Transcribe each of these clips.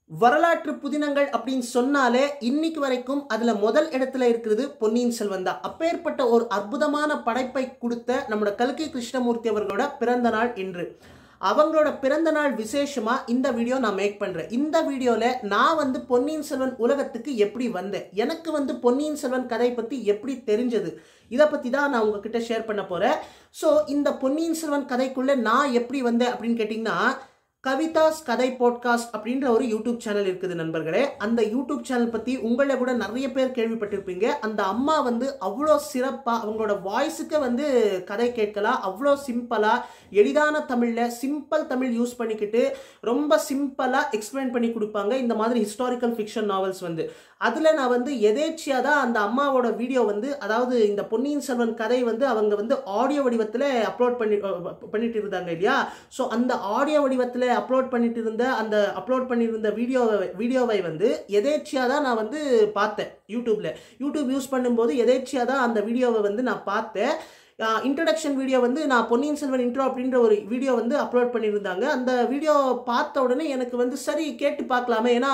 வரலாற்று புதினங்கள் அப்படின்னு சொன்னாலே இன்னைக்கு வரைக்கும் அதுல முதல் இடத்துல இருக்கிறது பொன்னியின் செல்வன் தான் அப்பேற்பட்ட ஒரு அற்புதமான படைப்பை கொடுத்த நம்மளோட கல்கி கிருஷ்ணமூர்த்தி அவர்களோட பிறந்த நாள் இன்று அவங்களோட பிறந்த நாள் விசேஷமா இந்த வீடியோ நான் மேக் பண்றேன் இந்த வீடியோல நான் வந்து பொன்னியின் செல்வன் உலகத்துக்கு எப்படி வந்தேன் எனக்கு வந்து பொன்னியின் செல்வன் கதை பத்தி எப்படி தெரிஞ்சது இதை பத்தி தான் நான் உங்ககிட்ட ஷேர் பண்ண போறேன் ஸோ இந்த பொன்னியின் செல்வன் கதைக்குள்ள நான் எப்படி வந்தேன் அப்படின்னு கேட்டிங்கன்னா கவிதாஸ் கதை பாட்காஸ்ட் அப்படின்ற ஒரு யூடியூப் சேனல் இருக்குது நண்பர்களே அந்த யூடியூப் சேனல் பற்றி உங்களை கூட நிறைய பேர் கேள்விப்பட்டிருப்பீங்க அந்த அம்மா வந்து அவ்வளோ சிறப்பாக அவங்களோட வாய்ஸுக்கு வந்து கதை கேட்கலாம் அவ்வளோ சிம்பிளாக எளிதான தமிழில் சிம்பிள் தமிழ் யூஸ் பண்ணிக்கிட்டு ரொம்ப சிம்பிளாக எக்ஸ்பிளைன் பண்ணி கொடுப்பாங்க இந்த மாதிரி ஹிஸ்டாரிக்கல் ஃபிக்ஷன் நாவல்ஸ் வந்து அதில் நான் வந்து எதேச்சியாக தான் அந்த அம்மாவோட வீடியோ வந்து அதாவது இந்த பொன்னியின் செல்வன் கதை வந்து அவங்க வந்து ஆடியோ வடிவத்தில் அப்லோட் பண்ணி பண்ணிட்டு இருந்தாங்க இல்லையா ஸோ அந்த ஆடியோ வடிவத்தில் அப்லோட் பண்ணிட்டு இருந்த அந்த அப்லோட் பண்ணியிருந்த வீடியோ வீடியோவை வந்து எதேச்சியாக தான் நான் வந்து பார்த்தேன் யூடியூப்பில் யூடியூப் யூஸ் பண்ணும்போது எதேச்சியாக தான் அந்த வீடியோவை வந்து நான் பார்த்தேன் இன்ட்ரடக்ஷன் வீடியோ வந்து நான் பொன்னியின் செல்வன் இன்ட்ரோ அப்படின்ற ஒரு வீடியோ வந்து அப்லோட் பண்ணியிருந்தாங்க அந்த வீடியோ பார்த்த உடனே எனக்கு வந்து சரி கேட்டு பார்க்கலாமே ஏன்னா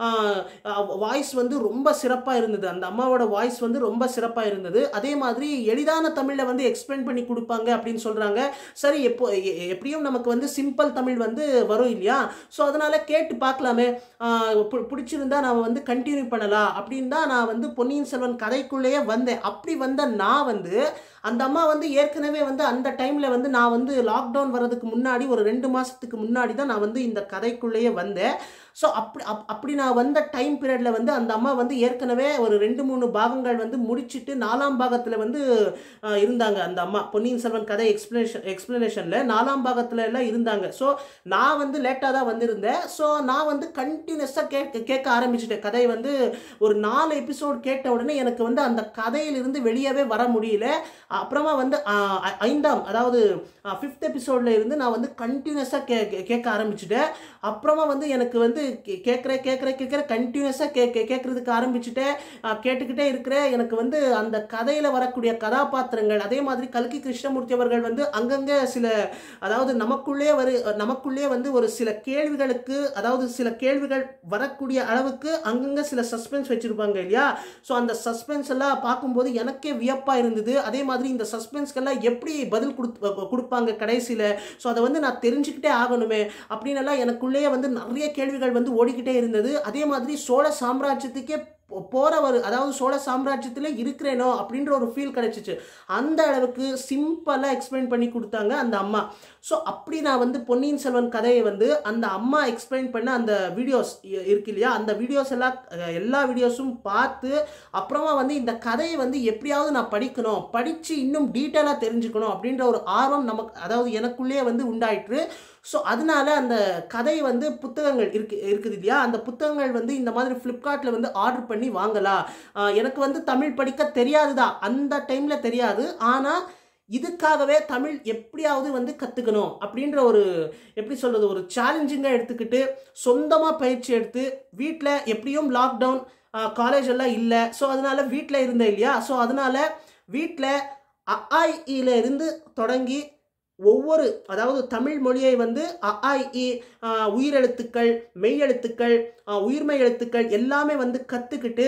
வாய்ஸ் வந்து ரொம்ப சிறப்பாக இருந்தது அந்த அம்மாவோட வாய்ஸ் வந்து ரொம்ப சிறப்பாக இருந்தது அதே மாதிரி எளிதான தமிழில் வந்து எக்ஸ்பிளைன் பண்ணி கொடுப்பாங்க அப்படின்னு சொல்கிறாங்க சரி எப்போ எப்படியும் நமக்கு வந்து சிம்பிள் தமிழ் வந்து வரும் இல்லையா ஸோ அதனால் கேட்டு பார்க்கலாமே பிடிச்சிருந்தா நான் வந்து கண்டினியூ பண்ணலாம் அப்படின்னு தான் நான் வந்து பொன்னியின் செல்வன் கதைக்குள்ளேயே வந்தேன் அப்படி வந்த நான் வந்து அந்த அம்மா வந்து ஏற்கனவே வந்து அந்த டைமில் வந்து நான் வந்து லாக்டவுன் வர்றதுக்கு முன்னாடி ஒரு ரெண்டு மாதத்துக்கு முன்னாடி தான் நான் வந்து இந்த கதைக்குள்ளேயே வந்தேன் ஸோ அப்படி அப் அப்படி நான் வந்த டைம் பீரியடில் வந்து அந்த அம்மா வந்து ஏற்கனவே ஒரு ரெண்டு மூணு பாகங்கள் வந்து முடிச்சுட்டு நாலாம் பாகத்தில் வந்து இருந்தாங்க அந்த அம்மா பொன்னியின் செல்வன் கதை எக்ஸ்பிளனேஷன் எக்ஸ்பிளனேஷனில் நாலாம் பாகத்தில் எல்லாம் இருந்தாங்க ஸோ நான் வந்து லேட்டாக தான் வந்திருந்தேன் ஸோ நான் வந்து கண்டினியூஸாக கேட்க கேட்க ஆரம்பிச்சிட்டேன் கதை வந்து ஒரு நாலு எபிசோட் கேட்ட உடனே எனக்கு வந்து அந்த கதையிலிருந்து வெளியவே வர முடியல அப்புறமா வந்து ஐந்தாம் அதாவது ஃபிஃப்த் எபிசோடில் இருந்து நான் வந்து கண்டினியூஸாக கே கேட்க ஆரம்பிச்சிட்டேன் அப்புறமா வந்து எனக்கு வந்து கேட்குற கேட்குற கேட்குற கண்டினியூஸாக கே கேட்குறதுக்கு ஆரம்பிச்சுட்டேன் கேட்டுக்கிட்டே இருக்கிற எனக்கு வந்து அந்த கதையில் வரக்கூடிய கதாபாத்திரங்கள் அதே மாதிரி கல்கி கிருஷ்ணமூர்த்தி அவர்கள் வந்து அங்கங்கே சில அதாவது நமக்குள்ளே வரு நமக்குள்ளே வந்து ஒரு சில கேள்விகளுக்கு அதாவது சில கேள்விகள் வரக்கூடிய அளவுக்கு அங்கங்கே சில சஸ்பென்ஸ் வச்சுருப்பாங்க இல்லையா ஸோ அந்த சஸ்பென்ஸ் எல்லாம் பார்க்கும்போது எனக்கே வியப்பாக இருந்தது அதே மாதிரி இந்த சஸ்பென்ஸ்க்கெல்லாம் எப்படி பதில் கொடு கொடுப்பாங்க கடைசியில் ஸோ அதை வந்து நான் தெரிஞ்சுக்கிட்டே ஆகணுமே அப்படின்னு எல்லாம் எனக்குள்ளேயே வந்து நிறைய கேள்விகள் வந்து ஓடிக்கிட்டே இருந்தது அதே மாதிரி சோழ சாம்ராஜ்யத்துக்கே போகிறவர் அதாவது சோழ சாம்ராஜ்யத்தில் இருக்கிறேனோ அப்படின்ற ஒரு ஃபீல் கிடச்சிச்சு அந்த அளவுக்கு சிம்பிளாக எக்ஸ்பிளைன் பண்ணி கொடுத்தாங்க அந்த அம்மா ஸோ அப்படி நான் வந்து பொன்னியின் செல்வன் கதையை வந்து அந்த அம்மா எக்ஸ்பிளைன் பண்ண அந்த வீடியோஸ் இருக்கு இல்லையா அந்த வீடியோஸ் எல்லாம் எல்லா வீடியோஸும் பார்த்து அப்புறமா வந்து இந்த கதையை வந்து எப்படியாவது நான் படிக்கணும் படித்து இன்னும் டீட்டெயிலாக தெரிஞ்சுக்கணும் அப்படின்ற ஒரு ஆர்வம் நமக்கு அதாவது எனக்குள்ளேயே வந்து உண்டாயிற்று ஸோ அதனால அந்த கதை வந்து புத்தகங்கள் இருக்கு இருக்குது இல்லையா அந்த புத்தகங்கள் வந்து இந்த மாதிரி ஃப்ளிப்கார்ட்டில் வந்து ஆர்டர் பண்ணி வாங்கலாம் எனக்கு வந்து தமிழ் படிக்க தெரியாது தான் அந்த டைமில் தெரியாது ஆனால் இதுக்காகவே தமிழ் எப்படியாவது வந்து கற்றுக்கணும் அப்படின்ற ஒரு எப்படி சொல்கிறது ஒரு சேலஞ்சிங்காக எடுத்துக்கிட்டு சொந்தமாக பயிற்சி எடுத்து வீட்டில் எப்படியும் லாக்டவுன் காலேஜ் எல்லாம் இல்லை ஸோ அதனால் வீட்டில் இருந்தேன் இல்லையா ஸோ அதனால் வீட்டில் அஐஇல இருந்து தொடங்கி ஒவ்வொரு அதாவது தமிழ் மொழியை வந்து அஐஇ உயிரெழுத்துக்கள் மெய்யெழுத்துக்கள் உயிர்மை எழுத்துக்கள் எல்லாமே வந்து கற்றுக்கிட்டு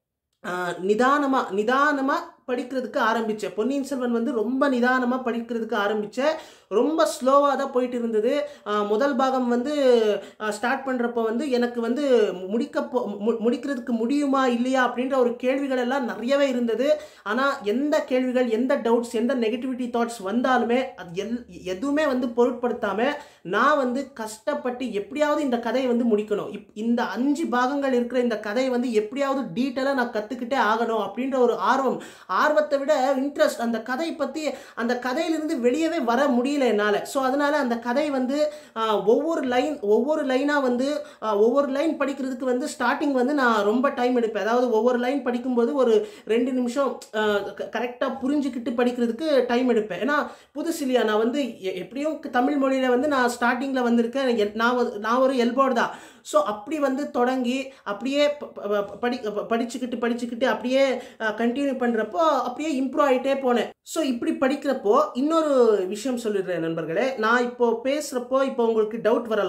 நிதானமாக நிதானமாக படிக்கிறதுக்கு ஆரம்பித்தேன் பொன்னியின் செல்வன் வந்து ரொம்ப நிதானமாக படிக்கிறதுக்கு ஆரம்பித்தேன் ரொம்ப ஸ்லோவாக தான் போயிட்டு இருந்தது முதல் பாகம் வந்து ஸ்டார்ட் பண்ணுறப்போ வந்து எனக்கு வந்து முடிக்க முடிக்கிறதுக்கு முடியுமா இல்லையா அப்படின்ற ஒரு கேள்விகள் எல்லாம் நிறையவே இருந்தது ஆனால் எந்த கேள்விகள் எந்த டவுட்ஸ் எந்த நெகட்டிவிட்டி தாட்ஸ் வந்தாலுமே அது எல் எதுவுமே வந்து பொருட்படுத்தாமல் நான் வந்து கஷ்டப்பட்டு எப்படியாவது இந்த கதையை வந்து முடிக்கணும் இப் இந்த அஞ்சு பாகங்கள் இருக்கிற இந்த கதையை வந்து எப்படியாவது டீட்டெயிலாக நான் கற்றுக்கிட்டே ஆகணும் அப்படின்ற ஒரு ஆர்வம் ஆர்வத்தை விட இன்ட்ரெஸ்ட் அந்த கதை பற்றி அந்த கதையிலிருந்து வெளியவே வர முடியல என்னால் ஸோ அதனால் அந்த கதை வந்து ஒவ்வொரு லைன் ஒவ்வொரு லைனாக வந்து ஒவ்வொரு லைன் படிக்கிறதுக்கு வந்து ஸ்டார்டிங் வந்து நான் ரொம்ப டைம் எடுப்பேன் அதாவது ஒவ்வொரு லைன் படிக்கும்போது ஒரு ரெண்டு நிமிஷம் கரெக்டாக புரிஞ்சுக்கிட்டு படிக்கிறதுக்கு டைம் எடுப்பேன் ஏன்னா புதுசு இல்லையா நான் வந்து எப்படியும் தமிழ் மொழியில் வந்து நான் ஸ்டார்டிங்கில் வந்திருக்கேன் நான் நான் ஒரு எல்போர்டு தான் ஸோ அப்படி வந்து தொடங்கி அப்படியே படி படிச்சுக்கிட்டு படிச்சுக்கிட்டு அப்படியே கண்டினியூ பண்ணுறப்போ அப்படியே இம்ப்ரூவ் ஆகிட்டே போனேன் ஸோ இப்படி படிக்கிறப்போ இன்னொரு விஷயம் சொல்லிடுறேன் நண்பர்களே நான் இப்போ பேசுகிறப்போ இப்போ உங்களுக்கு டவுட் வரலாம்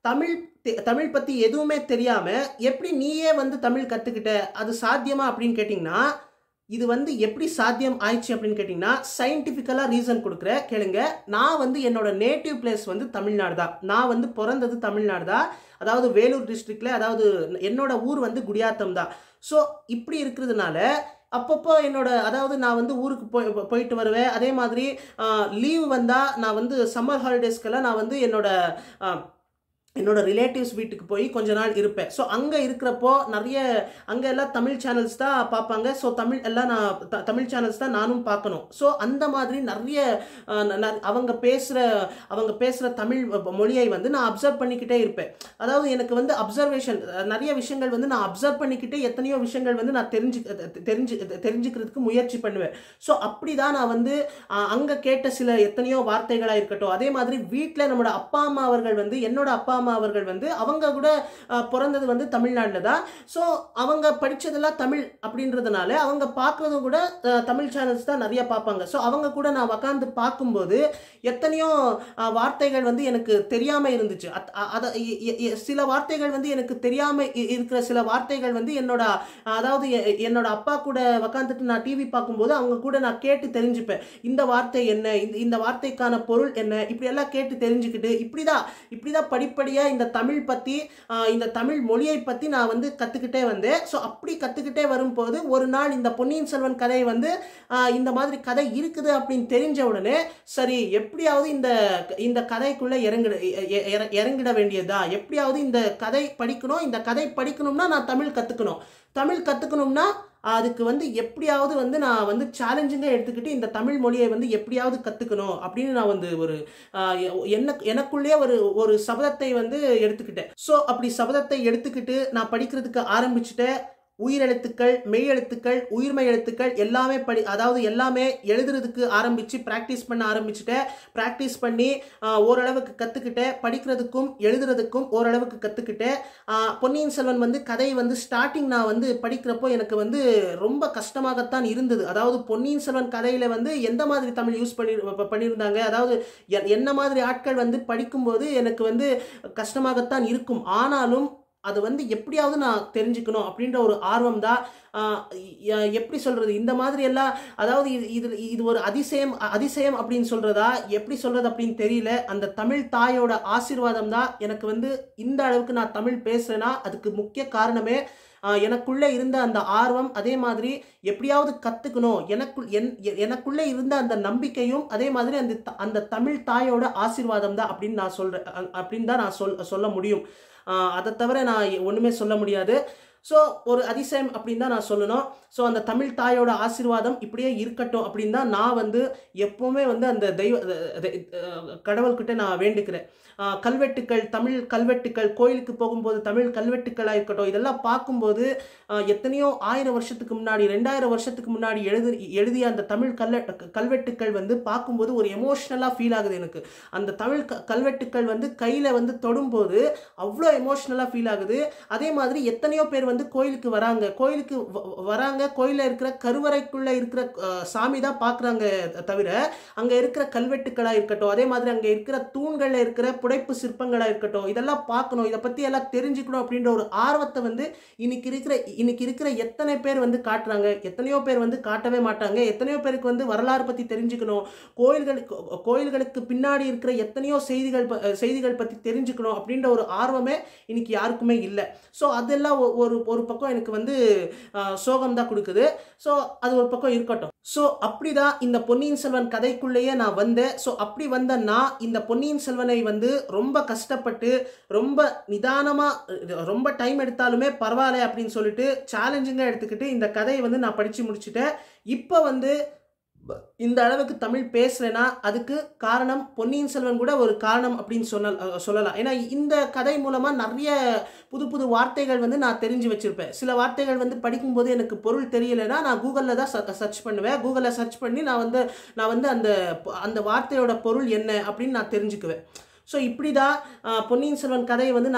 தமிழ் தெ- தமிழ் பற்றி எதுவுமே தெரியாமல் எப்படி நீயே வந்து தமிழ் கற்றுக்கிட்ட அது சாத்தியமா அப்படின்னு கேட்டிங்கன்னா இது வந்து எப்படி சாத்தியம் ஆயிடுச்சு அப்படின்னு கேட்டிங்கன்னா சயின்டிஃபிக்கலாக ரீசன் கொடுக்குற கேளுங்க நான் வந்து என்னோட நேட்டிவ் பிளேஸ் வந்து தமிழ்நாடு தான் நான் வந்து பிறந்தது தமிழ்நாடு தான் அதாவது வேலூர் டிஸ்ட்ரிக்ட்ல அதாவது என்னோட ஊர் வந்து குடியாத்தம் தான் ஸோ இப்படி இருக்கிறதுனால அப்பப்போ என்னோட அதாவது நான் வந்து ஊருக்கு போய் போயிட்டு வருவேன் அதே மாதிரி லீவ் வந்தால் நான் வந்து சம்மர் ஹாலிடேஸ்க்கெல்லாம் நான் வந்து என்னோட ஆ, என்னோட ரிலேட்டிவ்ஸ் வீட்டுக்கு போய் கொஞ்ச நாள் இருப்பேன் ஸோ அங்கே இருக்கிறப்போ நிறைய அங்கே எல்லாம் தமிழ் சேனல்ஸ் தான் பார்ப்பாங்க ஸோ தமிழ் எல்லாம் நான் த- தமிழ் சேனல்ஸ் தான் நானும் பார்க்கணும் ஸோ அந்த மாதிரி நிறைய அஹ், ந- ந- அவங்க பேசுகிற அவங்க பேசுகிற தமிழ் மொ- மொழியை வந்து நான் அப்சர்வ் பண்ணிக்கிட்டே இருப்பேன் அதாவது எனக்கு வந்து அப்சர்வேஷன் நிறைய விஷயங்கள் வந்து நான் அப்சர்வ் பண்ணிக்கிட்டே எத்தனையோ விஷயங்கள் வந்து நான் தெரிஞ்சு தெரிஞ்சு தெரிஞ்சுக்கிறதுக்கு முயற்சி பண்ணுவேன் ஸோ அப்படி தான் நான் வந்து அங்கே கேட்ட சில எத்தனையோ வார்த்தைகளாக இருக்கட்டும் அதே மாதிரி வீட்டில் நம்மளோட அப்பா அம்மா அவர்கள் வந்து என்னோட அப்பா அம்மா அவர்கள் வந்து அவங்க கூட அஹ், பிறந்தது வந்து தமிழ்நாட்டில் தான் ஸோ அவங்க படித்ததெல்லாம் தமிழ் அப்படின்றதுனால அவங்க பார்க்குறதும் கூட அஹ், தமிழ் சேனல்ஸ் தான் நிறைய பார்ப்பாங்க ஸோ அவங்க கூட நான் உக்காந்து பார்க்கும்போது எத்தனையோ அஹ், வார்த்தைகள் வந்து எனக்கு தெரியாமல் இருந்துச்சு அத்- அ- அத எ- எ- எ- சில வார்த்தைகள் வந்து எனக்கு தெரியாமல் இருக்கிற சில வார்த்தைகள் வந்து என்னோட அதாவது எ- என்னோட அப்பா கூட உக்காந்துட்டு நான் டிவி பார்க்கும்போது அவங்க கூட நான் கேட்டு தெரிஞ்சுப்பேன் இந்த வார்த்தை என்ன இந்த இந்த வார்த்தைக்கான பொருள் என்ன இப்படி எல்லாம் கேட்டு தெரிஞ்சுக்கிட்டு இப்படிதான் இப்படிதான் படிப்படியாக இந்த தமிழ் பற்றி இந்த தமிழ் மொழியை பற்றி நான் வந்து கற்றுக்கிட்டே வந்தேன் ஸோ அப்படி கற்றுக்கிட்டே வரும்போது ஒரு நாள் இந்த பொன்னியின் செல்வன் கதை வந்து ஆஹ், இந்த மாதிரி கதை இருக்குது அப்படின்னு தெரிஞ்ச உடனே சரி எப்படியாவது இந்த இந்த கதைக்குள்ளே இறங்கிட எ- எ- இற- இறங்கிட வேண்டியதா எப்படியாவது இந்த கதை படிக்கணும் இந்த கதை படிக்கணும்னா நான் தமிழ் கற்றுக்கணும் தமிழ் கற்றுக்கணும்னா அதுக்கு வந்து எப்படியாவது வந்து நான் வந்து சேலஞ்சிங்காக எடுத்துக்கிட்டு இந்த தமிழ் மொழியை வந்து எப்படியாவது கற்றுக்கணும் அப்படின்னு நான் வந்து ஒரு ஆஹ், எ- என்ன எனக்குள்ளேயே ஒரு ஒரு சபதத்தை வந்து எடுத்துக்கிட்டேன் ஸோ அப்படி சபதத்தை எடுத்துக்கிட்டு நான் படிக்கிறதுக்கு ஆரம்பிச்சுட்டேன் உயிரெழுத்துக்கள் மெய் எழுத்துக்கள் உயிர்மெய் எழுத்துக்கள் எல்லாமே படி அதாவது எல்லாமே எழுதுறதுக்கு ஆரம்பித்து ப்ராக்டிஸ் பண்ண ஆரம்பிச்சுட்டேன் ப்ராக்டிஸ் பண்ணி ஆஹ், ஓரளவுக்கு கற்றுக்கிட்டேன் படிக்கிறதுக்கும் எழுதுறதுக்கும் ஓரளவுக்கு கற்றுக்கிட்டேன் பொன்னியின் செல்வன் வந்து கதை வந்து ஸ்டார்டிங் நான் வந்து படிக்கிறப்போ எனக்கு வந்து ரொம்ப கஷ்டமாகத்தான் இருந்தது அதாவது பொன்னியின் செல்வன் கதையில் வந்து எந்த மாதிரி தமிழ் யூஸ் பண்ணி ப- பண்ணியிருந்தாங்க அதாவது எ- என்ன மாதிரி ஆட்கள் வந்து படிக்கும்போது எனக்கு வந்து கஷ்டமாகத்தான் இருக்கும் ஆனாலும் அது வந்து எப்படியாவது நான் தெரிஞ்சுக்கணும் அப்படின்ற ஒரு ஆர்வம் தான் ஆஹ் எ- எப்படி சொல்றது இந்த மாதிரி எல்லாம் அதாவது இது இது இது ஒரு அதிசயம் அ- அதிசயம் அப்படின்னு சொல்றதா எப்படி சொல்றது அப்படின்னு தெரியல அந்த தமிழ் தாயோட ஆசீர்வாதம் தான் எனக்கு வந்து இந்த அளவுக்கு நான் தமிழ் பேசுறேன்னா அதுக்கு முக்கிய காரணமே ஆஹ் எனக்குள்ளே இருந்த அந்த ஆர்வம் அதே மாதிரி எப்படியாவது கற்றுக்கணும் எனக்குள் என் எ- எனக்குள்ளே இருந்த அந்த நம்பிக்கையும் அதே மாதிரி அந்த த- அந்த தமிழ் தாயோட ஆசீர்வாதம் தான் அப்படின்னு நான் சொல்கிறேன் அப்படின்னு தான் நான் சொல் சொல்ல முடியும் ஆஹ் அதை தவிர நான் ஒன்றுமே சொல்ல முடியாது ஸோ ஒரு அதிசயம் அப்படின்னு தான் நான் சொல்லணும் ஸோ அந்த தமிழ் தாயோட ஆசீர்வாதம் இப்படியே இருக்கட்டும் அப்படின்னு தான் நான் வந்து எப்போவுமே வந்து அந்த தெய்வ தெ- அஹ் கடவுள்கிட்ட நான் வேண்டிக்கிறேன் ஆஹ் கல்வெட்டுக்கள் தமிழ் கல்வெட்டுக்கள் கோயிலுக்கு போகும்போது தமிழ் கல்வெட்டுக்களாக இருக்கட்டும் இதெல்லாம் பார்க்கும்போது ஆஹ் எத்தனையோ ஆயிரம் வருஷத்துக்கு முன்னாடி ரெண்டாயிரம் வருஷத்துக்கு முன்னாடி எழுது எழுதிய அந்த தமிழ் கல்வெ கல்வெட்டுக்கள் வந்து பார்க்கும்போது ஒரு எமோஷ்னலாக ஃபீல் ஆகுது எனக்கு அந்த தமிழ் க கல்வெட்டுக்கள் வந்து கையில் வந்து தொடும்போது அவ்வளோ எமோஷ்னலாக ஃபீல் ஆகுது அதே மாதிரி எத்தனையோ பேர் வந்து கோயிலுக்கு வராங்க கோயிலுக்கு வ- வ- வராங்க கோயிலில் இருக்கிற கருவறைக்குள்ளே இருக்கிற அஹ், சாமி தான் பார்க்குறாங்க தவிர அங்கே இருக்கிற கல்வெட்டுக்களாக இருக்கட்டும் அதே மாதிரி அங்கே இருக்கிற தூண்களில் இருக்கிற புடைப்பு சிற்பங்களாக இருக்கட்டும் இதெல்லாம் பார்க்கணும் இதை பற்றி எல்லாம் தெரிஞ்சுக்கணும் அப்படின்ற ஒரு ஆர்வத்தை வந்து இன்னைக்கு இருக்கிற இன்னைக்கு இருக்கிற எத்தனை பேர் வந்து காட்டுறாங்க எத்தனையோ பேர் வந்து காட்டவே மாட்டாங்க எத்தனையோ பேருக்கு வந்து வரலாறு பற்றி தெரிஞ்சுக்கணும் கோயில்களுக்கு கோயில்களுக்கு பின்னாடி இருக்கிற எத்தனையோ செய்திகள் ப- செய்திகள் பற்றி தெரிஞ்சுக்கணும் அப்படின்ற ஒரு ஆர்வமே இன்னைக்கு யாருக்குமே இல்லை ஸோ அதெல்லாம் ஒ- ஒரு ஒரு பக்கம் எனக்கு வந்து சோகம் தான் கொடுக்குது ஸோ அது ஒரு பக்கம் இருக்கட்டும் ஸோ அப்படிதான் இந்த பொன்னியின் செல்வன் கதைக்குள்ளேயே நான் வந்தேன் ஸோ அப்படி வந்த நான் இந்த பொன்னியின் செல்வனை வந்து ரொம்ப கஷ்டப்பட்டு ரொம்ப நிதானமாக ரொம்ப டைம் எடுத்தாலுமே பரவாயில்ல அப்படின்னு சொல்லிட்டு சேலஞ்சிங்காக எடுத்துக்கிட்டு இந்த கதையை வந்து நான் படித்து முடிச்சுட்டேன் இப்போ வந்து ப- இந்த அளவுக்கு தமிழ் பேசுறேன்னா அதுக்கு காரணம் பொன்னியின் செல்வன் கூட ஒரு காரணம் அப்படின்னு சொன்ன அஹ் சொல்லலாம் ஏன்னா இந்த கதை மூலமாக நிறைய புது புது வார்த்தைகள் வந்து நான் தெரிஞ்சு வச்சிருப்பேன் சில வார்த்தைகள் வந்து படிக்கும்போது எனக்கு பொருள் தெரியலைன்னா நான் கூகுளில் தான் சர்ச் பண்ணுவேன் கூகுளில் சர்ச் பண்ணி நான் வந்து நான் வந்து அந்த அந்த வார்த்தையோட பொருள் என்ன அப்படின்னு நான் தெரிஞ்சுக்குவேன் ஸோ இப்படி தான் அஹ், பொன்னியின் செல்வன் கதையை வந்து நான்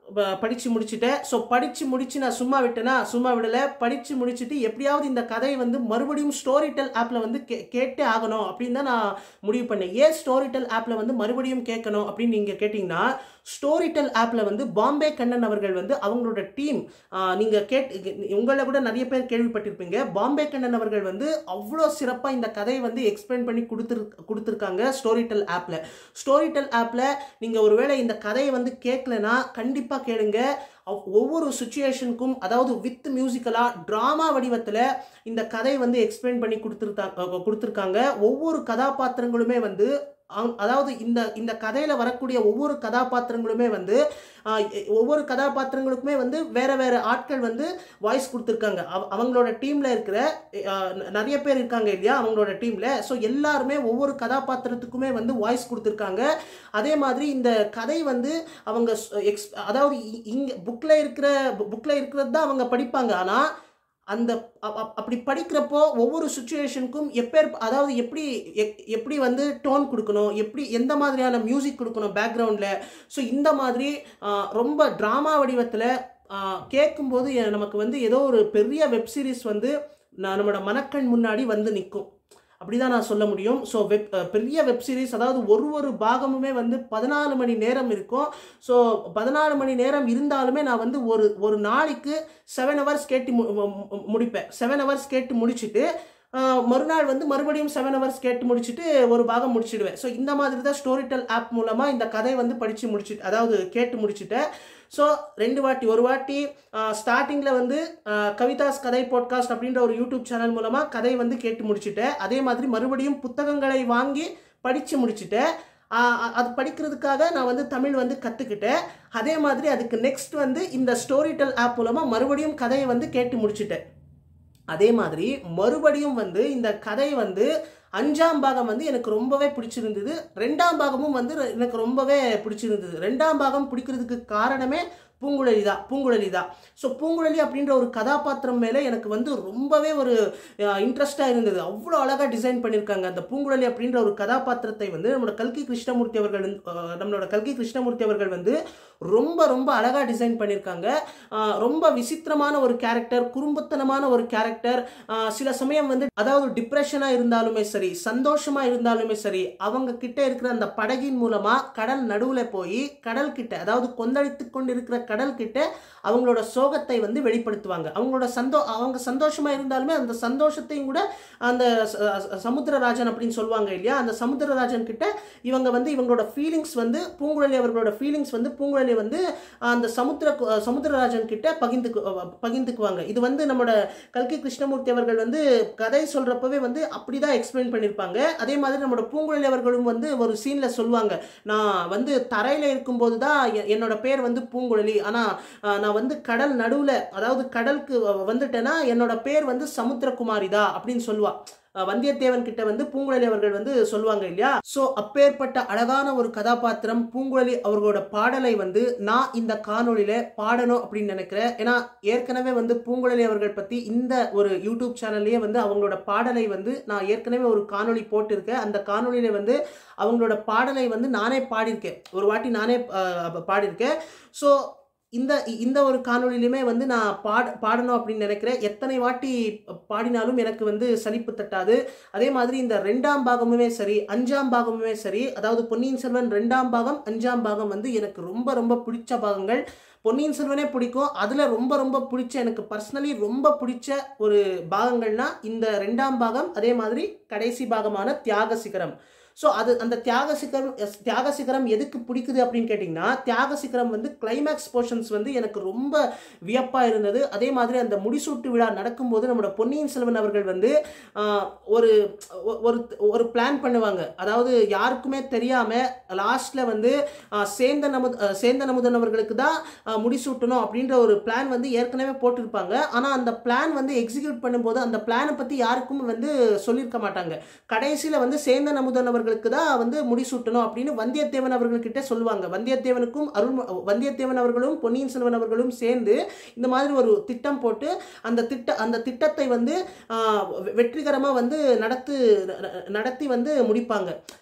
ப- படிச்சு முடிச்சிட்டேன் ஸோ படிச்சு முடிச்சு நான் சும்மா விட்டேனா சும்மா விடல படிச்சு முடிச்சுட்டு எப்படியாவது இந்த கதையை வந்து மறுபடியும் ஸ்டோரி டெல் ஆப்பில் வந்து கே கேட்டே ஆகணும் அப்படின்னு தான் நான் முடிவு பண்ணேன் ஏன் ஸ்டோரி டெல் ஆப்பில் வந்து மறுபடியும் கேட்கணும் அப்படின்னு நீங்கள் கேட்டிங்கன்னா ஸ்டோரி டெல் ஆப்பில் வந்து பாம்பே கண்ணன் அவர்கள் வந்து அவங்களோட டீம் நீங்கள் கேட் உங்களை கூட நிறைய பேர் கேள்விப்பட்டிருப்பீங்க பாம்பே கண்ணன் அவர்கள் வந்து அவ்வளோ சிறப்பாக இந்த கதையை வந்து எக்ஸ்பிளைன் பண்ணி கொடுத்துரு கொடுத்துருக்காங்க ஸ்டோரி டெல் ஆப்பில் ஸ்டோரி டெல் ஆப்பில் நீங்கள் ஒருவேளை இந்த கதையை வந்து கேட்கலனா கண்டிப்பாக கேளுங்க அவ்- ஒவ்வொரு சுச்சுவேஷனுக்கும் அதாவது வித் மியூசிக்கலாக ட்ராமா வடிவத்தில் இந்த கதை வந்து எக்ஸ்பிளைன் பண்ணி கொடுத்துருக்காங்க கொடுத்துருக்காங்க ஒவ்வொரு கதாபாத்திரங்களுமே வந்து அங்- அதாவது இந்த இந்த கதையில் வரக்கூடிய ஒவ்வொரு கதாபாத்திரங்களுமே வந்து ஆஹ், எ- ஒவ்வொரு கதாபாத்திரங்களுக்குமே வந்து வேற வேற ஆட்கள் வந்து வாய்ஸ் கொடுத்துருக்காங்க அவ- அவங்களோட டீமில் இருக்கிற ஆஹ், ந- நிறைய பேர் இருக்காங்க இல்லையா அவங்களோட டீமில் ஸோ எல்லாருமே ஒவ்வொரு கதாபாத்திரத்துக்குமே வந்து வாய்ஸ் கொடுத்துருக்காங்க அதே மாதிரி இந்த கதை வந்து அவங்க ஸ்- எக்ஸ் அதாவது இ- இங்க புக்கில் இருக்கிற புக்கில் இருக்கிறது தான் அவங்க படிப்பாங்க ஆனால் அந்த அ- அ- அப்படி படிக்கிறப்போ ஒவ்வொரு சுச்சுவேஷனுக்கும் எப்பேர் அதாவது எப்படி எப்- எப்படி வந்து டோன் கொடுக்கணும் எப்படி எந்த மாதிரியான மியூசிக் கொடுக்கணும் பேக்ரவுண்டில் ஸோ இந்த மாதிரி ஆ, ரொம்ப ட்ராமா வடிவத்தில் கேட்கும்போது எ- நமக்கு வந்து ஏதோ ஒரு பெரிய வெப் சீரிஸ் வந்து நான் நம்மளோட மனக்கண் முன்னாடி வந்து நிற்கும் அப்படிதான் நான் சொல்ல முடியும் ஸோ வெப் அஹ் பெரிய வெப் சீரிஸ் அதாவது ஒரு ஒரு பாகமுமே வந்து பதினாலு மணி நேரம் இருக்கும் ஸோ பதினாலு மணி நேரம் இருந்தாலுமே நான் வந்து ஒரு ஒரு நாளைக்கு செவன் ஹவர்ஸ் கேட்டு மு- மு- மு- முடிப்பேன் செவன் ஹவர்ஸ் கேட்டு முடிச்சுட்டு ஆஹ், மறுநாள் வந்து மறுபடியும் செவன் ஹவர்ஸ் கேட்டு முடிச்சுட்டு ஒரு பாகம் முடிச்சிடுவேன் ஸோ இந்த மாதிரி தான் ஸ்டோரி டெல் ஆப் மூலமாக இந்த கதை வந்து படித்து முடிச்சுட்டு அதாவது கேட்டு முடிச்சுட்டேன் ஸோ ரெண்டு வாட்டி ஒரு வாட்டி ஸ்டார்டிங்கில் வந்து ஆஹ், கவிதாஸ் கதை பாட்காஸ்ட் அப்படின்ற ஒரு யூடியூப் சேனல் மூலமாக கதை வந்து கேட்டு முடிச்சுட்டேன் அதே மாதிரி மறுபடியும் புத்தகங்களை வாங்கி படித்து முடிச்சுட்டேன் ஆஹ் அ- அது படிக்கிறதுக்காக நான் வந்து தமிழ் வந்து கற்றுக்கிட்டேன் அதே மாதிரி அதுக்கு நெக்ஸ்ட் வந்து இந்த ஸ்டோரி டெல் ஆப் மூலமாக மறுபடியும் கதையை வந்து கேட்டு முடிச்சிட்டேன் அதே மாதிரி மறுபடியும் வந்து இந்த கதை வந்து அஞ்சாம் பாகம் வந்து எனக்கு ரொம்பவே பிடிச்சிருந்தது ரெண்டாம் பாகமும் வந்து ரெ- எனக்கு ரொம்பவே பிடிச்சிருந்தது ரெண்டாம் பாகம் பிடிக்கிறதுக்கு காரணமே பூங்குழலி தான் பூங்குழலி தான் ஸோ பூங்குழலி அப்படின்ற ஒரு கதாபாத்திரம் மேலே எனக்கு வந்து ரொம்பவே ஒரு இன்ட்ரெஸ்டாக இருந்தது அவ்வளோ அழகாக டிசைன் பண்ணியிருக்காங்க அந்த பூங்குழலி அப்படின்ற ஒரு கதாபாத்திரத்தை வந்து நம்மளோட கல்கி கிருஷ்ணமூர்த்தி அவர்கள் வந்து, அஹ், நம்மளோட கல்கி கிருஷ்ணமூர்த்தி அவர்கள் வந்து ரொம்ப ரொம்ப அழகாக டிசைன் பண்ணியிருக்காங்க ஆஹ், ரொம்ப விசித்திரமான ஒரு கேரக்டர் குறும்புத்தனமான ஒரு கேரக்டர் சில சமயம் வந்து அதாவது டிப்ரெஷனாக இருந்தாலுமே சரி சந்தோஷமாக இருந்தாலுமே சரி அவங்க கிட்ட இருக்கிற அந்த படகின் மூலமாக கடல் நடுவில் போய் கடல் கிட்ட அதாவது கொந்தளித்து கொண்டு இருக்கிற கடல் கிட்ட அவங்களோட சோகத்தை வந்து வெளிப்படுத்துவாங்க அவங்களோட சந்தோ அவங்க சந்தோஷமா இருந்தாலுமே அந்த சந்தோஷத்தையும் கூட அந்த ச- ச- சமுத்திரராஜன் அப்படின்னு சொல்லுவாங்க இல்லையா அந்த சமுத்திரராஜன் கிட்ட இவங்க வந்து இவங்களோட ஃபீலிங்ஸ் வந்து பூங்குழலி அவர்களோட ஃபீலிங்ஸ் வந்து பூங்குழலி வந்து அந்த சமுத்திர சமுத்திரராஜன் கிட்ட பகிர்ந்துக்கு பகிர்ந்துக்குவாங்க இது வந்து நம்மளோட கல்கி கிருஷ்ணமூர்த்தி அவர்கள் வந்து கதை சொல்றப்பவே வந்து அப்படிதான் எக்ஸ்பிளைன் பண்ணியிருப்பாங்க அதே மாதிரி நம்மளோட பூங்குழலி அவர்களும் வந்து ஒரு சீன்ல சொல்லுவாங்க நான் வந்து தரையில இருக்கும்போது தான் எ- என்னோட பேர் வந்து பூங்குழலி ஆனா அஹ், நான் வந்து கடல் நடுவுல அதாவது கடலுக்கு வ- வந்துட்டேன்னா என்னோட பேர் வந்து சமுத்திரகுமாரிதா அப்படின்னு சொல்லுவா அஹ், வந்தியத்தேவன் கிட்ட வந்து பூங்குழலி அவர்கள் வந்து சொல்லுவாங்க இல்லையா சோ அப்பேற்பட்ட அழகான ஒரு கதாபாத்திரம் பூங்குழலி அவர்களோட பாடலை வந்து நான் இந்த காணொளியில பாடணும் அப்படின்னு நினைக்கிறேன் ஏன்னா ஏற்கனவே வந்து பூங்குழலி அவர்கள் பத்தி இந்த ஒரு யூடியூப் சேனல்லயே வந்து அவங்களோட பாடலை வந்து நான் ஏற்கனவே ஒரு காணொளி போட்டிருக்கேன் அந்த காணொளியில வந்து அவங்களோட பாடலை வந்து நானே பாடியிருக்கேன் ஒரு வாட்டி நானே அஹ், பாடியிருக்கேன் ஸோ இந்த இந்த ஒரு காணொளியிலுமே வந்து நான் பாட பாடணும் அப்படின்னு நினைக்கிறேன் எத்தனை வாட்டி பாடினாலும் எனக்கு வந்து சலிப்பு தட்டாது அதே மாதிரி இந்த ரெண்டாம் பாகமுமே சரி அஞ்சாம் பாகமுமே சரி அதாவது பொன்னியின் செல்வன் ரெண்டாம் பாகம் அஞ்சாம் பாகம் வந்து எனக்கு ரொம்ப ரொம்ப பிடிச்ச பாகங்கள் பொன்னியின் செல்வனே பிடிக்கும் அதில் ரொம்ப ரொம்ப பிடிச்ச எனக்கு பர்சனலி ரொம்ப பிடிச்ச ஒரு பாகங்கள்னா இந்த ரெண்டாம் பாகம் அதே மாதிரி கடைசி பாகமான தியாக சிகரம் ஸோ அது அந்த தியாக சிகரம் எஸ், தியாக சிகரம் எதுக்கு பிடிக்குது அப்படின்னு கேட்டிங்கன்னா தியாக சிகரம் வந்து கிளைமேக்ஸ் போர்ஷன்ஸ் வந்து எனக்கு ரொம்ப வியப்பாக இருந்தது அதே மாதிரி அந்த முடிசூட்டு விழா நடக்கும்போது நம்மளோட பொன்னியின் செல்வன் அவர்கள் வந்து ஆஹ், ஒரு ஒ- ஒரு ஒரு பிளான் பண்ணுவாங்க அதாவது யாருக்குமே தெரியாமல் லாஸ்ட்டில் வந்து ஆஹ், சேந்தன் அமுத ஆஹ், சேந்தன் அமுதன் அவர்களுக்கு தான் ஆஹ், முடிசூட்டணும் அப்படின்ற ஒரு பிளான் வந்து ஏற்கனவே போட்டிருப்பாங்க ஆனால் அந்த பிளான் வந்து எக்ஸிக்யூட் பண்ணும்போது அந்த பிளானை பற்றி யாருக்கும் வந்து சொல்லியிருக்க மாட்டாங்க கடைசியில் வந்து சேந்தன் அமுதன் அவர்களுக்கு தான் வந்து முடிசூட்டணும் அப்படின்னு வந்தியத்தேவன் அவர்கள்கிட்ட சொல்லுவாங்க வந்தியத்தேவனுக்கும் அருள் வந்தியத்தேவன் அவர்களும் பொன்னியின் செல்வன் அவர்களும் சேர்ந்து இந்த மாதிரி ஒரு திட்டம் போட்டு அந்த திட்ட அந்த திட்டத்தை வந்து ஆஹ், வெ- வெற்றிகரமாக வந்து நடத்து ந- நடத்தி வந்து முடிப்பாங்க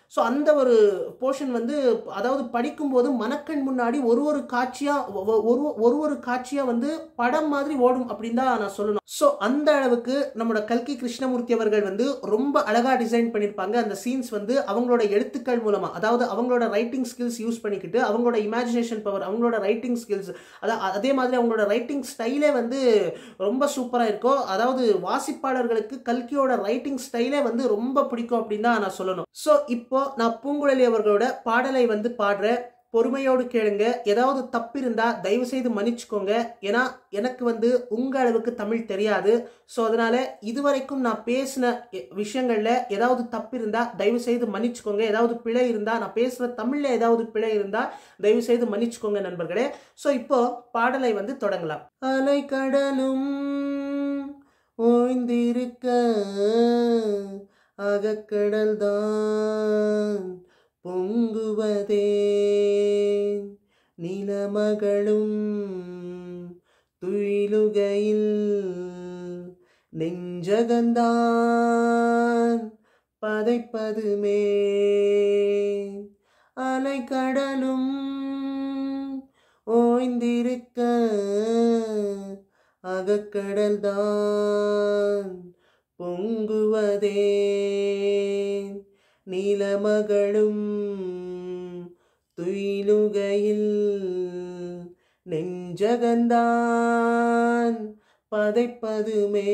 ஸோ அந்த ஒரு போர்ஷன் வந்து அதாவது படிக்கும்போது மனக்கண் முன்னாடி ஒரு ஒரு காட்சியாக ஒரு ஒரு ஒரு காட்சியாக வந்து படம் மாதிரி ஓடும் அப்படின்னு தான் நான் சொல்லணும் ஸோ அந்த அளவுக்கு நம்மளோட கல்கி கிருஷ்ணமூர்த்தி அவர்கள் வந்து ரொம்ப அழகாக டிசைன் பண்ணியிருப்பாங்க அந்த சீன்ஸ் வந்து அவங்களோட எழுத்துக்கள் மூலமாக அதாவது அவங்களோட ரைட்டிங் ஸ்கில்ஸ் யூஸ் பண்ணிக்கிட்டு அவங்களோட இமேஜினேஷன் பவர் அவங்களோட ரைட்டிங் ஸ்கில்ஸ் அதான் அதே மாதிரி அவங்களோட ரைட்டிங் ஸ்டைலே வந்து ரொம்ப சூப்பராக இருக்கும் அதாவது வாசிப்பாளர்களுக்கு கல்கியோட ரைட்டிங் ஸ்டைலே வந்து ரொம்ப பிடிக்கும் அப்படின்னு தான் நான் சொல்லணும் ஸோ இப்போ நான் பூங்குழலி அவர்களோட பாடலை வந்து பாடுறேன் பொறுமையோடு கேளுங்க ஏதாவது தப்பு இருந்தால் தயவு செய்து மன்னிச்சுக்கோங்க ஏன்னா எனக்கு வந்து உங்கள் அளவுக்கு தமிழ் தெரியாது ஸோ அதனால் இதுவரைக்கும் நான் பேசின விஷயங்களில் ஏதாவது தப்பு இருந்தால் தயவு செய்து மன்னிச்சுக்கோங்க ஏதாவது பிழை இருந்தால் நான் பேசுகிற தமிழில் ஏதாவது பிழை இருந்தால் தயவு செய்து மன்னிச்சுக்கோங்க நண்பர்களே ஸோ இப்போ பாடலை வந்து தொடங்கலாம் அலை கடலும் ஓய்ந்திருக்க அகக்கடல் தான் பொங்குவதே நிலமகளும் துயிலுகையில் நெஞ்சகந்தான் பதைப்பதுமே அலைக்கடலும் ஓய்ந்திருக்க அகக்கடல் தான் பொங்குவதே நீலமகளும் துயிலுகையில் நெஞ்சகந்தான் பதைப்பதுமே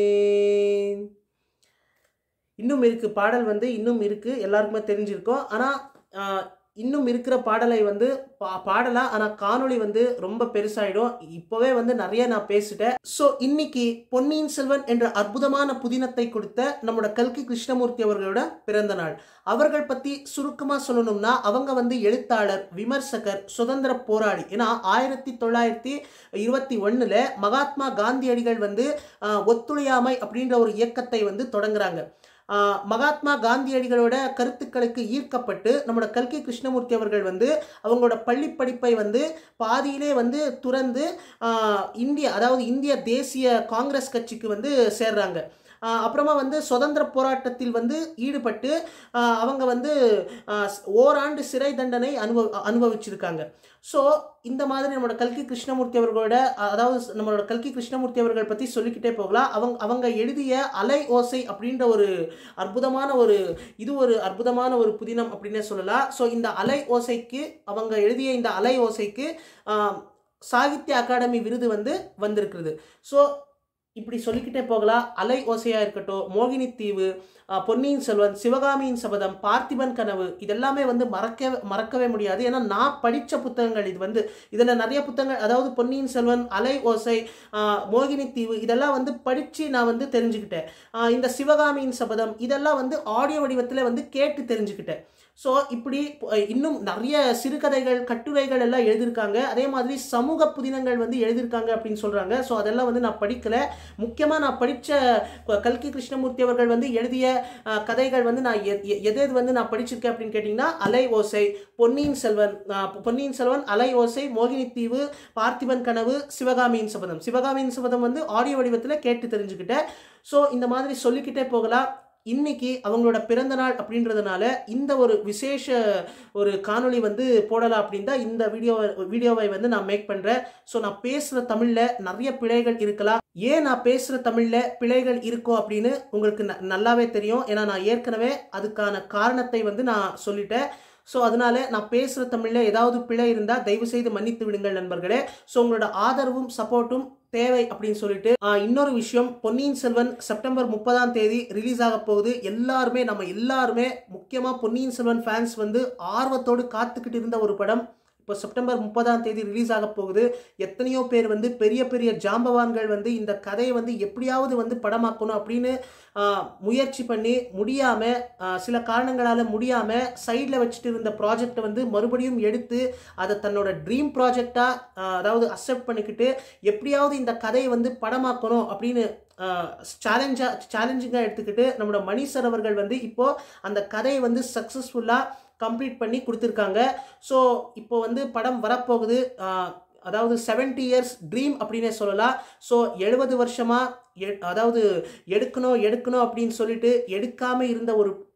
இன்னும் இருக்கு பாடல் வந்து இன்னும் இருக்கு எல்லாருக்குமே தெரிஞ்சிருக்கும் ஆனால் இன்னும் இருக்கிற பாடலை வந்து பா பாடலாம் ஆனால் காணொளி வந்து ரொம்ப பெருசாயிடும் இப்போவே வந்து நிறைய நான் பேசிட்டேன் ஸோ இன்னைக்கு பொன்னியின் செல்வன் என்ற அற்புதமான புதினத்தை கொடுத்த நம்மளோட கல்கி கிருஷ்ணமூர்த்தி அவர்களோட பிறந்த நாள் அவர்கள் பற்றி சுருக்கமாக சொல்லணும்னா அவங்க வந்து எழுத்தாளர் விமர்சகர் சுதந்திர போராளி ஏன்னா ஆயிரத்தி தொள்ளாயிரத்தி இருபத்தி ஒன்றில் மகாத்மா காந்தியடிகள் வந்து ஒத்துழையாமை அப்படின்ற ஒரு இயக்கத்தை வந்து தொடங்குறாங்க மகாத்மா காந்தியடிகளோட கருத்துக்களுக்கு ஈர்க்கப்பட்டு நம்மளோட கல்கி கிருஷ்ணமூர்த்தி அவர்கள் வந்து அவங்களோட பள்ளி படிப்பை வந்து பாதியிலே வந்து துறந்து இந்திய அதாவது இந்திய தேசிய காங்கிரஸ் கட்சிக்கு வந்து சேர்றாங்க அப்புறமா வந்து சுதந்திர போராட்டத்தில் வந்து ஈடுபட்டு அவங்க வந்து ஓராண்டு சிறை தண்டனை அனுபவ அனுபவிச்சிருக்காங்க ஸோ இந்த மாதிரி நம்மளோட கல்கி கிருஷ்ணமூர்த்தி அவர்களோட அதாவது நம்மளோட கல்கி கிருஷ்ணமூர்த்தி அவர்கள் பற்றி சொல்லிக்கிட்டே போகலாம் அவங்க அவங்க எழுதிய அலை ஓசை அப்படின்ற ஒரு அற்புதமான ஒரு இது ஒரு அற்புதமான ஒரு புதினம் அப்படின்னே சொல்லலாம் ஸோ இந்த அலை ஓசைக்கு அவங்க எழுதிய இந்த அலை ஓசைக்கு சாகித்ய அகாடமி விருது வந்து வந்திருக்குது ஸோ இப்படி சொல்லிக்கிட்டே போகலாம் அலை ஓசையாக இருக்கட்டும் மோகினி தீவு பொன்னியின் செல்வன் சிவகாமியின் சபதம் பார்த்திபன் கனவு இதெல்லாமே வந்து மறக்க மறக்கவே முடியாது ஏன்னா நான் படித்த புத்தகங்கள் இது வந்து இதில் நிறைய புத்தகங்கள் அதாவது பொன்னியின் செல்வன் அலை ஓசை மோகினி தீவு இதெல்லாம் வந்து படித்து நான் வந்து தெரிஞ்சுக்கிட்டேன் இந்த சிவகாமியின் சபதம் இதெல்லாம் வந்து ஆடியோ வடிவத்தில் வந்து கேட்டு தெரிஞ்சுக்கிட்டேன் ஸோ இப்படி இன்னும் நிறைய சிறுகதைகள் கட்டுரைகள் எல்லாம் எழுதியிருக்காங்க அதே மாதிரி சமூக புதினங்கள் வந்து எழுதியிருக்காங்க அப்படின்னு சொல்கிறாங்க ஸோ அதெல்லாம் வந்து நான் படிக்கலை முக்கியமாக நான் படித்த கல்கி கிருஷ்ணமூர்த்தி அவர்கள் வந்து எழுதிய கதைகள் வந்து நான் எது எது வந்து நான் படிச்சிருக்கேன் அப்படின்னு கேட்டிங்கன்னா அலை ஓசை பொன்னியின் செல்வன் பொன்னியின் செல்வன் அலை ஓசை மோகினி தீவு பார்த்திபன் கனவு சிவகாமியின் சபதம் சிவகாமியின் சபதம் வந்து ஆடியோ வடிவத்தில் கேட்டு தெரிஞ்சுக்கிட்டேன் ஸோ இந்த மாதிரி சொல்லிக்கிட்டே போகலாம் இன்னைக்கு அவங்களோட பிறந்த நாள் அப்படின்றதுனால இந்த ஒரு விசேஷ ஒரு காணொளி வந்து போடலாம் அப்படின்னு தான் இந்த வீடியோ வீடியோவை வந்து நான் மேக் பண்ணுறேன் ஸோ நான் பேசுகிற தமிழில் நிறைய பிழைகள் இருக்கலாம் ஏன் நான் பேசுகிற தமிழில் பிழைகள் இருக்கும் அப்படின்னு உங்களுக்கு நல்லாவே தெரியும் ஏன்னா நான் ஏற்கனவே அதுக்கான காரணத்தை வந்து நான் சொல்லிட்டேன் ஸோ அதனால நான் பேசுகிற தமிழில் ஏதாவது பிழை இருந்தால் தயவு செய்து மன்னித்து விடுங்கள் நண்பர்களே ஸோ உங்களோட ஆதரவும் சப்போர்ட்டும் தேவை அப்படின்னு சொல்லிட்டு இன்னொரு விஷயம் பொன்னியின் செல்வன் செப்டம்பர் முப்பதாம் தேதி ரிலீஸ் ஆக போகுது எல்லாருமே நம்ம எல்லாருமே முக்கியமாக பொன்னியின் செல்வன் ஃபேன்ஸ் வந்து ஆர்வத்தோடு காத்துக்கிட்டு இருந்த ஒரு படம் இப்போ செப்டம்பர் முப்பதாம் தேதி ரிலீஸ் ஆக போகுது எத்தனையோ பேர் வந்து பெரிய பெரிய ஜாம்பவான்கள் வந்து இந்த கதையை வந்து எப்படியாவது வந்து படமாக்கணும் அப்படின்னு முயற்சி பண்ணி முடியாமல் சில காரணங்களால் முடியாமல் சைடில் வச்சுட்டு இருந்த ப்ராஜெக்டை வந்து மறுபடியும் எடுத்து அதை தன்னோட ட்ரீம் ப்ராஜெக்டாக அதாவது அக்செப்ட் பண்ணிக்கிட்டு எப்படியாவது இந்த கதையை வந்து படமாக்கணும் அப்படின்னு சேலஞ்சாக சேலஞ்சிங்காக எடுத்துக்கிட்டு நம்மளோட மணி சார் அவர்கள் வந்து இப்போது அந்த கதையை வந்து சக்ஸஸ்ஃபுல்லாக கம்ப்ளீட் பண்ணி கொடுத்துருக்காங்க ஸோ இப்போ வந்து படம் வரப்போகுது அதாவது செவன்டி இயர்ஸ் ட்ரீம் அப்படின்னே சொல்லலாம் ஸோ எழுபது வருஷமாக அதாவது எடுக்கணும் எடுக்கணும் அப்படின்னு சொல்லிட்டு எடுக்காமல் இருந்த ஒரு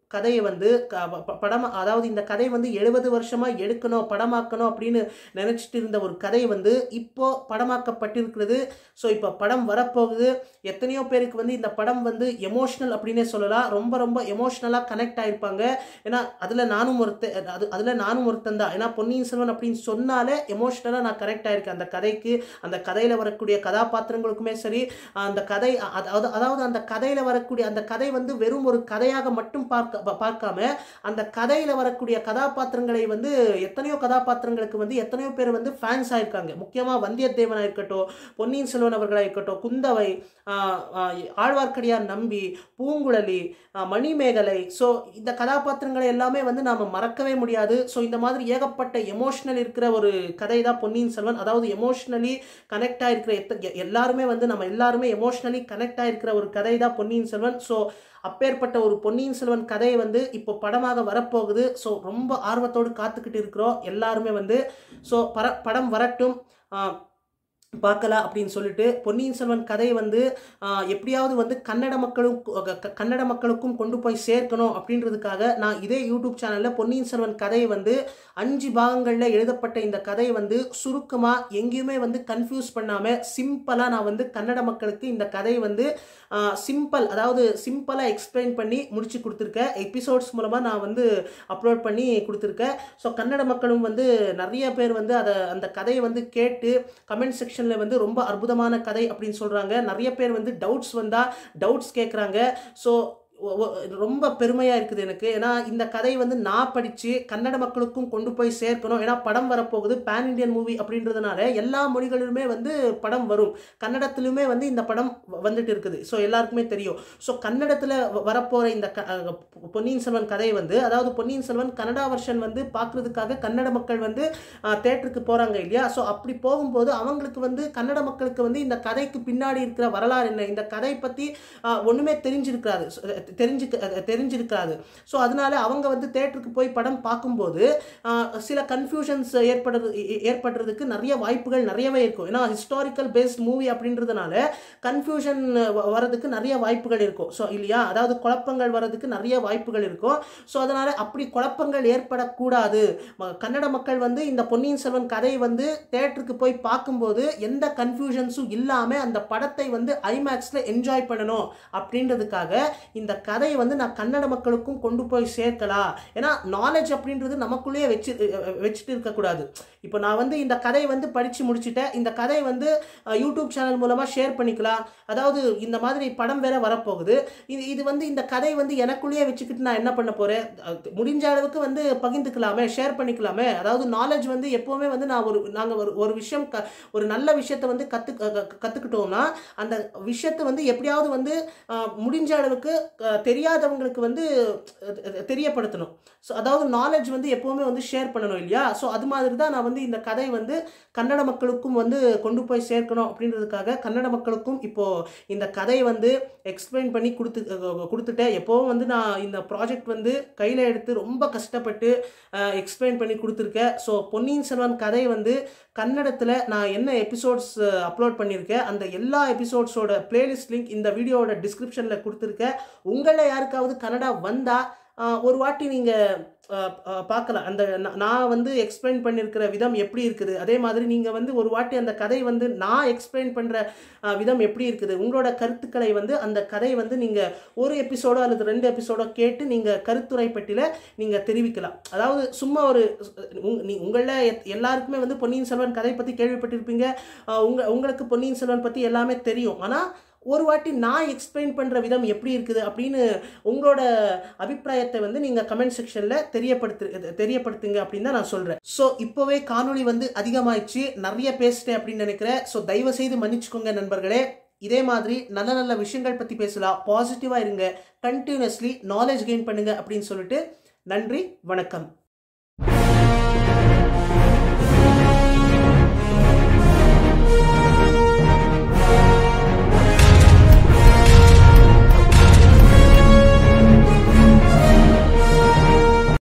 கதையை வந்து க- ப- படம் அதாவது இந்த கதை வந்து எழுபது வருஷமா எடுக்கணும் படமாக்கணும் அப்படின்னு நினைச்சிட்டு இருந்த ஒரு கதை வந்து இப்போ படமாக்கப்பட்டிருக்கிறது ஸோ இப்போ படம் வரப்போகுது எத்தனையோ பேருக்கு வந்து இந்த படம் வந்து எமோஷ்னல் அப்படின்னே சொல்லலாம் ரொம்ப ரொம்ப எமோஷ்னலாக கனெக்ட் ஆயிருப்பாங்க ஏன்னா அதில் நானும் ஒருத்தன் அது அதில் நானும் ஒருத்தன் தான் ஏன்னா பொன்னியின் செல்வன் அப்படின்னு சொன்னாலே எமோஷ்னலாக நான் கனெக்ட் ஆயிருக்கேன் அந்த கதைக்கு அந்த கதையில் வரக்கூடிய கதாபாத்திரங்களுக்குமே சரி அந்த கதை அதாவது அதாவது அந்த கதையில் வரக்கூடிய அந்த கதை வந்து வெறும் ஒரு கதையாக மட்டும் பார்க்க ப- பார்க்காம அந்த கதையில் வரக்கூடிய கதாபாத்திரங்களை வந்து எத்தனையோ கதாபாத்திரங்களுக்கு வந்து எத்தனையோ பேர் வந்து ஃபேன்ஸ் ஆயிருக்காங்க முக்கியமாக வந்தியத்தேவனாக இருக்கட்டும் பொன்னியின் செல்வன் அவர்களாக இருக்கட்டும் குந்தவை ஆஹ், ஆஹ், ஆழ்வார்க்கடியான் நம்பி பூங்குழலி ஆஹ், மணிமேகலை ஸோ இந்த கதாபாத்திரங்களை எல்லாமே வந்து நாம் மறக்கவே முடியாது ஸோ இந்த மாதிரி ஏகப்பட்ட எமோஷனல் இருக்கிற ஒரு கதை தான் பொன்னியின் செல்வன் அதாவது எமோஷ்னலி கனெக்ட் ஆகிருக்கிற எத்த எ- எல்லாருமே வந்து நம்ம எல்லாருமே எமோஷ்னலி கனெக்ட் ஆகிருக்கிற ஒரு கதை தான் பொன்னியின் செல்வன் ஸோ அப்பேற்பட்ட ஒரு பொன்னியின் செல்வன் கதை வந்து இப்போ படமாக வரப்போகுது ஸோ ரொம்ப ஆர்வத்தோடு காத்துக்கிட்டு இருக்கிறோம் எல்லாருமே வந்து ஸோ பர படம் வரட்டும் ஆஹ், பார்க்கலாம் அப்படின்னு சொல்லிட்டு பொன்னியின் செல்வன் கதை வந்து ஆஹ், எப்படியாவது வந்து கன்னட மக்களும் க- க- கன்னட மக்களுக்கும் கொண்டு போய் சேர்க்கணும் அப்படின்றதுக்காக நான் இதே யூடியூப் சேனலில் பொன்னியின் செல்வன் கதையை வந்து அஞ்சு பாகங்களில் எழுதப்பட்ட இந்த கதை வந்து சுருக்கமாக எங்கேயுமே வந்து கன்ஃபியூஸ் பண்ணாமல் சிம்பிளாக நான் வந்து கன்னட மக்களுக்கு இந்த கதை வந்து சிம்பிள் அதாவது சிம்பிளாக எக்ஸ்பிளைன் பண்ணி முடிச்சு கொடுத்துருக்கேன் எபிசோட்ஸ் மூலமாக நான் வந்து அப்லோட் பண்ணி கொடுத்துருக்கேன் ஸோ கன்னட மக்களும் வந்து நிறைய பேர் வந்து அதை அந்த கதையை வந்து கேட்டு கமெண்ட் செக்ஷனில் வந்து ரொம்ப அற்புதமான கதை அப்படின்னு சொல்கிறாங்க நிறைய பேர் வந்து டவுட்ஸ் வந்தால் டவுட்ஸ் கேட்குறாங்க ஸோ ஒ- ஒ- ரொம்ப பெருமையாக இருக்குது எனக்கு ஏன்னா இந்த கதை வந்து நான் படித்து கன்னட மக்களுக்கும் கொண்டு போய் சேர்க்கணும் ஏன்னா படம் வரப்போகுது பேன் இண்டியன் மூவி அப்படின்றதுனால எல்லா மொழிகளிலுமே வந்து படம் வரும் கன்னடத்திலுமே வந்து இந்த படம் வ- வந்துட்டு இருக்குது ஸோ எல்லாருக்குமே தெரியும் ஸோ கன்னடத்தில் வரப்போகிற இந்த க அஹ் பொன்னியின் செல்வன் கதை வந்து அதாவது பொன்னியின் செல்வன் கன்னடா வெர்ஷன் வந்து பார்க்குறதுக்காக கன்னட மக்கள் வந்து தேட்டருக்கு போகிறாங்க இல்லையா ஸோ அப்படி போகும்போது அவங்களுக்கு வந்து கன்னட மக்களுக்கு வந்து இந்த கதைக்கு பின்னாடி இருக்கிற வரலாறு என்ன இந்த கதை பற்றி ஒன்றுமே தெரிஞ்சிருக்காது So, அஹ் தெரிஞ்சுக்க அஹ் தெரிஞ்சிருக்காது ஸோ அதனால அவங்க வந்து தேட்டருக்கு போய் படம் பார்க்கும்போது ஆஹ், சில கன்ஃபியூஷன்ஸ் ஏற்படுறது ஏ- ஏற்படுறதுக்கு நிறைய வாய்ப்புகள் நிறையவே இருக்கும் ஏன்னா ஹிஸ்டாரிக்கல் பேஸ்ட் மூவி அப்படின்றதுனால கன்ஃபியூஷன் வரதுக்கு நிறைய வாய்ப்புகள் இருக்கும் ஸோ இல்லையா அதாவது குழப்பங்கள் வரதுக்கு நிறைய வாய்ப்புகள் இருக்கும் ஸோ அதனால அப்படி குழப்பங்கள் ஏற்படக்கூடாது ம- கன்னட மக்கள் வந்து இந்த பொன்னியின் செல்வன் கதை வந்து தேட்டருக்கு போய் பார்க்கும்போது எந்த கன்ஃபியூஷன்ஸும் இல்லாமல் அந்த படத்தை வந்து ஐமேக்ஸில் என்ஜாய் பண்ணணும் அப்படின்றதுக்காக இந்த கதையை வந்து நான் கன்னட மக்களுக்கும் கொண்டு போய் சேர்க்கலாம் ஏன்னா நாலேஜ் அப்படின்றது நமக்குள்ளேயே வச்சு அஹ் வச்சுட்டு இருக்கக்கூடாது இப்போ நான் வந்து இந்த கதையை வந்து படித்து முடிச்சுட்டேன் இந்த கதையை வந்து அஹ், யூடியூப் சேனல் மூலமாக ஷேர் பண்ணிக்கலாம் அதாவது இந்த மாதிரி படம் வேற வரப்போகுது இது இது வந்து இந்த கதை வந்து எனக்குள்ளேயே வச்சுக்கிட்டு நான் என்ன பண்ண போகிறேன் முடிஞ்ச அளவுக்கு வந்து பகிர்ந்துக்கலாமே ஷேர் பண்ணிக்கலாமே அதாவது நாலேஜ் வந்து எப்போவுமே வந்து நான் ஒரு நாங்கள் ஒரு ஒரு விஷயம் க ஒரு நல்ல விஷயத்தை வந்து கற்று கற்றுக்கிட்டோம்னா அந்த விஷயத்தை வந்து எப்படியாவது வந்து அஹ், முடிஞ்ச அளவுக்கு அஹ், தெரியாதவங்களுக்கு வந்து அஹ், அஹ், தெரியப்படுத்தணும் ஸோ அதாவது நாலேஜ் வந்து எப்போவுமே வந்து ஷேர் பண்ணணும் இல்லையா ஸோ அது மாதிரி தான் நான் வந்து இந்த கதை வந்து கன்னட மக்களுக்கும் வந்து கொண்டு போய் சேர்க்கணும் அப்படின்றதுக்காக கன்னட மக்களுக்கும் இப்போது இந்த கதையை வந்து எக்ஸ்பிளைன் பண்ணி கொடுத்து அஹ், கொடுத்துட்டேன் எப்போவும் வந்து நான் இந்த ப்ராஜெக்ட் வந்து கையில் எடுத்து ரொம்ப கஷ்டப்பட்டு எக்ஸ்பிளைன் பண்ணி கொடுத்துருக்கேன் ஸோ பொன்னியின் செல்வன் கதை வந்து கன்னடத்தில் நான் என்ன எபிசோட்ஸ் அப்லோட் பண்ணியிருக்கேன் அந்த எல்லா எபிசோட்ஸோட பிளேலிஸ்ட் லிங்க் இந்த வீடியோவோட டிஸ்கிரிப்ஷனில் கொடுத்துருக்கேன் உங்களில் யாருக்காவது கன்னடா வந்தால் ஒரு வாட்டி நீங்கள் பார்க்கலாம் அந்த நா- நான் வந்து எக்ஸ்பிளைன் பண்ணியிருக்கிற விதம் எப்படி இருக்குது அதே மாதிரி நீங்கள் வந்து ஒரு வாட்டி அந்த கதை வந்து நான் எக்ஸ்பிளைன் பண்ணுற விதம் எப்படி இருக்குது உங்களோட கருத்துக்களை வந்து அந்த கதை வந்து நீங்கள் ஒரு எபிசோடோ அல்லது ரெண்டு எபிசோடோ கேட்டு நீங்கள் கருத்துரை பெட்டியில் நீங்கள் தெரிவிக்கலாம் அதாவது சும்மா ஒரு உங் நீ உங்களில் எல்லாருக்குமே வந்து பொன்னியின் செல்வன் கதை பற்றி கேள்விப்பட்டிருப்பீங்க அஹ் உங்க உங்களுக்கு பொன்னியின் செல்வன் பற்றி எல்லாமே தெரியும் ஆனால் ஒரு வாட்டி நான் எக்ஸ்பிளைன் பண்ணுற விதம் எப்படி இருக்குது அப்படின்னு உங்களோட அபிப்பிராயத்தை வந்து நீங்கள் கமெண்ட் செக்ஷனில் தெரியப்படுத்து தெரியப்படுத்துங்க அப்படின்னு தான் நான் சொல்கிறேன் ஸோ இப்போவே காணொளி வந்து அதிகமாயிடுச்சு நிறைய பேசிட்டேன் அப்படின்னு நினைக்கிறேன் ஸோ தயவு செய்து மன்னிச்சுக்கோங்க நண்பர்களே இதே மாதிரி நல்ல நல்ல விஷயங்கள் பற்றி பேசலாம் பாசிட்டிவாக இருங்க கண்டினியூஸ்லி நாலேஜ் கெயின் பண்ணுங்க அப்படின்னு சொல்லிட்டு நன்றி வணக்கம்